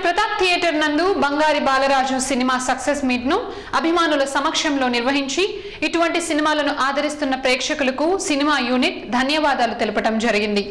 Pratap theatre నందు బంగారి Balaraju cinema success meet ను అభిమానుల సమక్షంలో నిర్వహించి ఇటువంటి సినిమాలను ఆదరిస్తున్న ప్రేక్షకులకు సినిమా యూనిట్ ధన్యవాదాలు తెలపడం జరిగింది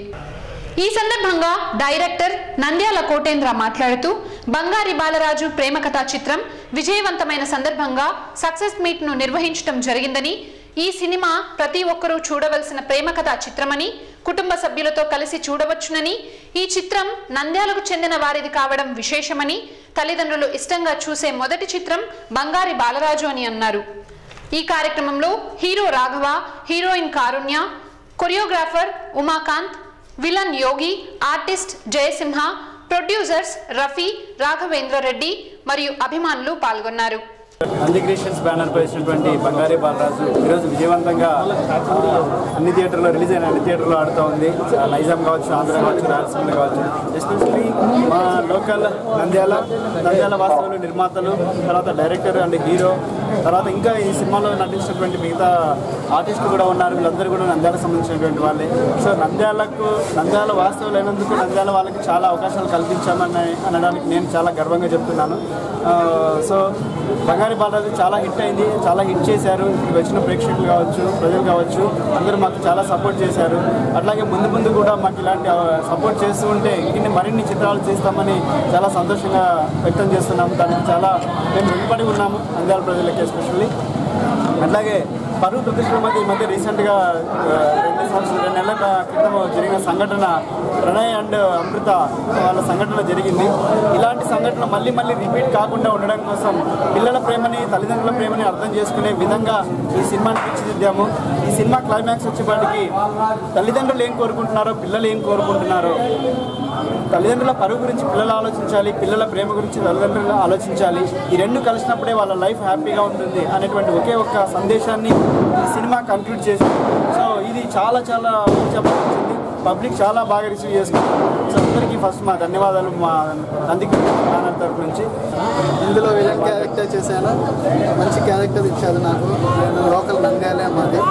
ఈ సందర్భంగా డైరెక్టర్ నంద్యాల కోటేంద్ర మాట్లాడుతూ బంగారి బాలరాజు ప్రేమ కథా చిత్రం విజయవంతమైన సందర్భంగా సక్సెస్ మీట్ ను నిర్వహించడం జరిగిందని ఈ సినిమా ప్రతి ఒక్కరూ చూడవలసిన ప్రేమ కథా చిత్రమని కుటుంబ సభ్యులతో కలిసి చూడవచ్చునని ఈ చిత్రం నంద్యాలకు చెందిన వారిది కావడం విశేషమని తల్లిదండ్రులు ఇష్టంగా చూసే మొదటి చిత్రం బంగారి బాలరాజు అని అన్నారు ఈ కార్యక్రమంలో hero Raghava heroine Karunya choreographer Umakant villain Yogi artist Jayasimha producers Rafi Raghavendra Reddy మరియు అభిమానులు పాల్గొన్నారు నంది క్రియేషన్స్ బ్యానర్ పై వచ్చినటువంటి బంగారీ బాలరాజు ఈరోజు విజయవంతంగా ఆ, అన్ని థియేటర్లో రిలీజ్ అయిన అన్ని థియేటర్లో ఆడుతూ ఉంది ఆ, నైజాం కావచ్చు ఆంధ్ర కావచ్చు రాయలసీమలో కావచ్చు ఎస్పెషల్లీ మా లోకల్ నంద్యాల నంద్యాల వాస్తవులు నిర్మాతలు తర్వాత డైరెక్టర్ అండ్ హీరో తర్వాత ఇంకా ఈ సినిమాలో నటించినటువంటి మిగతా ఆర్టిస్టులు కూడా ఉన్నారు వీళ్ళందరూ కూడా నంద్యాలకు సంబంధించినటువంటి వాళ్ళే సో నంద్యాలకు నంద్యాల వాస్తవులు అయినందుకు నంద్యాల వాళ్ళకి చాలా అవకాశాలు కల్పించామని అనడానికి నేను చాలా గర్వంగా చెప్తున్నాను ఆ, సో బంగారి బాలరాజు చాలా హిట్ అయింది చాలా హిట్ చేశారు ఇక్కడ వచ్చిన ప్రేక్షకులు కావచ్చు ప్రజలు కావచ్చు అందరూ మాకు చాలా సపోర్ట్ చేశారు అట్లాగే ముందు ముందు కూడా మాకు ఇలాంటి సపోర్ట్ చేస్తూ ఉంటే ఇన్ని మరిన్ని చిత్రాలు చేస్తామని చాలా సంతోషంగా వ్యక్తం చేస్తున్నాము దానికి చాలా మేము రుణపడి ఉన్నాము నంద్యాల ప్రజలకి ఎస్పెషల్లీ అట్లాగే పరువు ప్రతిష్టల మధ్య ఈ మధ్య రీసెంట్గా ఆ, రెండు సంవత్సరాలు రెండు నెలల క్రితం జరిగిన సంఘటన ప్రణయ్ అండ్ అమృత వాళ్ళ సంఘటన జరిగింది ఇలాంటి సంఘటన మళ్ళీ మళ్ళీ రిపీట్ కాకుండా ఉండడం కోసం పిల్లల ప్రేమని తల్లిదండ్రుల ప్రేమని అర్థం చేసుకునే విధంగా ఈ సినిమాని తీర్చిదిద్దాము ఈ సినిమా క్లైమాక్స్ వచ్చేపాటికి తల్లిదండ్రులు ఏం కోరుకుంటున్నారో పిల్లలు ఏం కోరుకుంటున్నారో తల్లిదండ్రుల పరువు గురించి పిల్లలు ఆలోచించాలి పిల్లల ప్రేమ గురించి తల్లిదండ్రులు ఆలోచించాలి ఈ రెండు కలిసినప్పుడే వాళ్ళ లైఫ్ హ్యాపీగా ఉంటుంది అనేటువంటి ఒకే ఒక్క సందేశాన్ని ఈ సినిమా కంక్లూడ్ చేసి సో ఇది చాలా చాలా చెప్పవచ్చింది పబ్లిక్ చాలా బాగా రిసీవ్ చేసుకుంది సో అందరికీ ఫస్ట్ మా ధన్యవాదాలు మా నందికి బ్యానర్ తరపు నుంచి ఇందులో విలన్ క్యారెక్టర్ చేశాను మంచి క్యారెక్టర్ ఇచ్చారు నాకు నేను లోకల్ నంద్యాలే మాది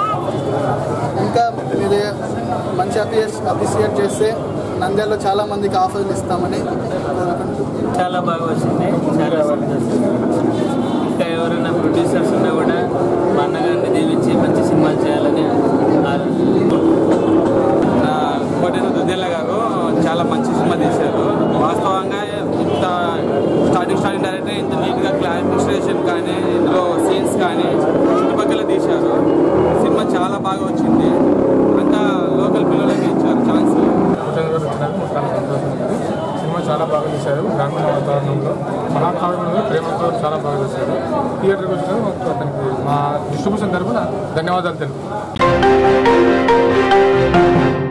ఇంకా మీరు మంచి అప్రిషియేట్ అప్రిషియేట్ చేస్తే నంద్యాలలో చాలా మందికి ఆఫర్లు ఇస్తామని కోరుకుంటున్నాను చాలా బాగా వచ్చింది చాలా సంతోషం ఇంకా ఎవరైనా ప్రొడ్యూసర్స్ ఉన్నా కూడా మా అన్నగారిని దీవించి మంచి సినిమాలు చేయాలని నా కోటేశ్వర దుద్దేళ్ళ గారు చాలా మంచి సినిమా తీశారు వాస్తవంగా ఇంత స్టార్టింగ్ స్టార్టింగ్ డైరెక్టర్ ఇంత నీట్గా క్లారిఫికేషన్ కానీ ఇందులో సీన్స్ కానీ చుట్టుపక్కల తీశారు సినిమా చాలా బాగా వచ్చింది అంతా లోకల్ పిల్లలకి ఇచ్చారు ఛాన్స్ పుట్టిన గారు వచ్చినారు మాకు చాలా సంతోషం ఉంది సినిమా చాలా బాగా తీశారు గ్రామీణ వాతావరణంలో మహాకావ్యంలో ప్రేమతో చాలా బాగా చేశారు థియేటర్కి వచ్చినారు మాకు అతనికి మా డిస్ట్రిబ్యూషన్ తరఫున ధన్యవాదాలు తెలుపు